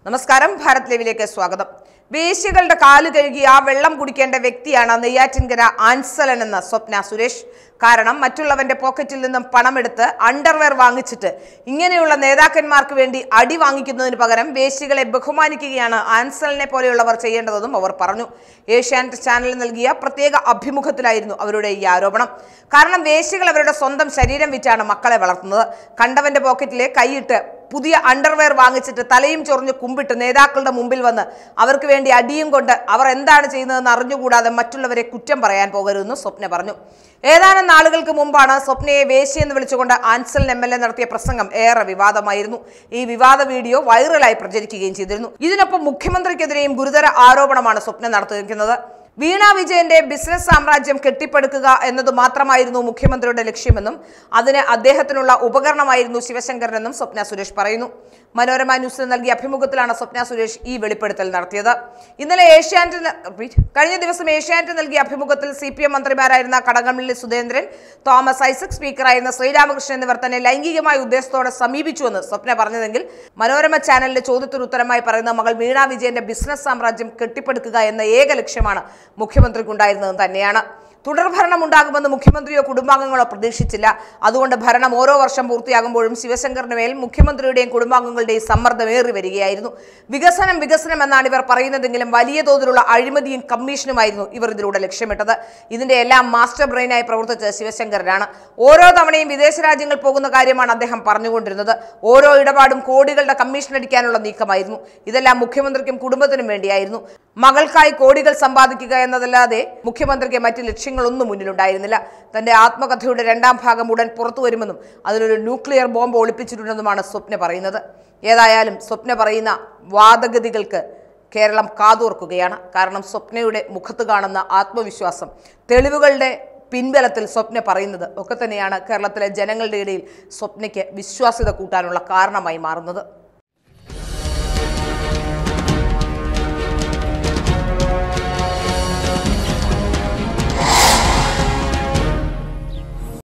നമസ്കാരം ഭാരത് ലൈവിലേക്ക് സ്വാഗതം വേശ്യകളുടെ കാല് കഴുകി ആ വെള്ളം കുടിക്കേണ്ട വ്യക്തിയാണ് നെയ്യാറ്റിൻകര ആൻസലൻ എന്ന സ്വപ്ന സുരേഷ് കാരണം മറ്റുള്ളവന്റെ പോക്കറ്റിൽ നിന്നും പണമെടുത്ത് അണ്ടർവെയർ വാങ്ങിച്ചിട്ട് ഇങ്ങനെയുള്ള നേതാക്കന്മാർക്ക് വേണ്ടി അടി വാങ്ങിക്കുന്നതിന് പകരം വേശ്യകളെ ബഹുമാനിക്കുകയാണ് ആൻസലിനെ പോലെയുള്ളവർ ചെയ്യേണ്ടതെന്നും അവർ പറഞ്ഞു ഏഷ്യാനെറ്റ് ചാനലിൽ നൽകിയ പ്രത്യേക അഭിമുഖത്തിലായിരുന്നു അവരുടെ ഈ ആരോപണം കാരണം വേശ്യകൾ അവരുടെ സ്വന്തം ശരീരം വിറ്റാണ് മക്കളെ വളർത്തുന്നത് കണ്ടവന്റെ പോക്കറ്റിലെ കൈയിട്ട് പുതിയ അണ്ടർവെയർ വാങ്ങിച്ചിട്ട് തലയും ചൊറിഞ്ഞ് കുമ്പിട്ട് നേതാക്കളുടെ മുമ്പിൽ വന്ന് അവർക്ക് വേണ്ടി അടിയും കൊണ്ട് അവർ എന്താണ് ചെയ്യുന്നതെന്ന് അറിഞ്ഞുകൂടാതെ മറ്റുള്ളവരെ കുറ്റം പറയാൻ പോകരുതെന്ന് സ്വപ്ന പറഞ്ഞു ഏതാനും നാളുകൾക്ക് മുമ്പാണ് സ്വപ്നയെ വേശ്യ എന്ന് വിളിച്ചുകൊണ്ട് ആൻസൽ എം എൽ എ നടത്തിയ പ്രസംഗം ഏറെ വിവാദമായിരുന്നു ഈ വിവാദ വീഡിയോ വൈറലായി പ്രചരിക്കുകയും ചെയ്തിരുന്നു ഇതിനൊപ്പം മുഖ്യമന്ത്രിക്കെതിരെയും ഗുരുതര ആരോപണമാണ് സ്വപ്ന നടത്തിയിരിക്കുന്നത് വീണ വിജയന്റെ ബിസിനസ് സാമ്രാജ്യം കെട്ടിപ്പടുക്കുക എന്നത് മാത്രമായിരുന്നു മുഖ്യമന്ത്രിയുടെ ലക്ഷ്യമെന്നും അതിന് അദ്ദേഹത്തിനുള്ള ഉപകരണമായിരുന്നു ശിവശങ്കരനെന്നും സ്വപ്ന സുരേഷ് പറയുന്നു മനോരമ ന്യൂസിന് നൽകിയ അഭിമുഖത്തിലാണ് സ്വപ്ന സുരേഷ് ഈ വെളിപ്പെടുത്തൽ നടത്തിയത് ഇന്നലെ ഏഷ്യാനെറ്റ് repeat. കഴിഞ്ഞ ദിവസം ഏഷ്യാനെറ്റ് നൽകിയ അഭിമുഖത്തിൽ സി പി എം മന്ത്രിമാരായിരുന്ന കടകംപള്ളി സുരേന്ദ്രൻ തോമസ് ഐസക് സ്പീക്കറായിരുന്ന ശ്രീരാമകൃഷ്ണൻ എന്നിവർ തന്നെ ലൈംഗികമായ ഉദ്ദേശത്തോടെ സമീപിച്ചുവെന്ന് സ്വപ്ന പറഞ്ഞതെങ്കിൽ മനോരമ ചാനലിന്റെ ചോദ്യത്തിന് ഉത്തരമായി പറയുന്ന മകൾ വീണ വിജയന്റെ ബിസിനസ് സാമ്രാജ്യം കെട്ടിപ്പടുക്കുക എന്ന ഏക ലക്ഷ്യമാണ് മുഖ്യമന്ത്രിക്കുണ്ടായിരുന്നത് തന്നെയാണ് തുടർഭരണം ഉണ്ടാകുമെന്ന് മുഖ്യമന്ത്രിയോ കുടുംബാംഗങ്ങളോ പ്രതീക്ഷിച്ചില്ല അതുകൊണ്ട് ഭരണം ഓരോ വർഷം പൂർത്തിയാകുമ്പോഴും ശിവശങ്കറിന് മേൽ മുഖ്യമന്ത്രിയുടെയും കുടുംബാംഗങ്ങളുടെയും സമ്മർദ്ദമേറി വരികയായിരുന്നു വികസനം വികസനം എന്നാണ് ഇവർ പറയുന്നതെങ്കിലും വലിയ തോതിലുള്ള അഴിമതിയും കമ്മീഷനുമായിരുന്നു ഇവർ ഇതിലൂടെ ലക്ഷ്യമിട്ടത് ഇതിന്റെ എല്ലാം മാസ്റ്റർ ബ്രെയിനായി പ്രവർത്തിച്ചത് ശിവശങ്കരനാണ് ഓരോ തവണയും വിദേശ രാജ്യങ്ങൾ പോകുന്ന കാര്യമാണ് അദ്ദേഹം പറഞ്ഞുകൊണ്ടിരുന്നത് ഓരോ ഇടപാടും കോടികളുടെ കമ്മീഷൻ അടിക്കാനുള്ള നീക്കമായിരുന്നു ഇതെല്ലാം മുഖ്യമന്ത്രിക്കും കുടുംബത്തിനും വേണ്ടിയായിരുന്നു മകൾക്കായി കോടികൾ സമ്പാദിക്കുക എന്നതല്ലാതെ മുഖ്യമന്ത്രിക്ക് മറ്റ് ലക്ഷ്യങ്ങളൊന്നും മുന്നിലുണ്ടായിരുന്നില്ല തന്റെ ആത്മകഥയുടെ രണ്ടാം ഭാഗം ഉടൻ പുറത്തു വരുമെന്നും അതിലൊരു ന്യൂക്ലിയർ ബോംബ് ഒളിപ്പിച്ചിട്ടുണ്ടെന്നുമാണ് സ്വപ്ന പറയുന്നത് ഏതായാലും സ്വപ്ന പറയുന്ന വാദഗതികൾക്ക് കേരളം കാതോർക്കുകയാണ് കാരണം സ്വപ്നയുടെ മുഖത്ത് കാണുന്ന ആത്മവിശ്വാസം തെളിവുകളുടെ പിൻബലത്തിൽ സ്വപ്ന പറയുന്നത് ഒക്കെ തന്നെയാണ് കേരളത്തിലെ ജനങ്ങളുടെ ഇടയിൽ സ്വപ്നയ്ക്ക് വിശ്വാസ്യത കൂട്ടാനുള്ള കാരണമായി മാറുന്നത്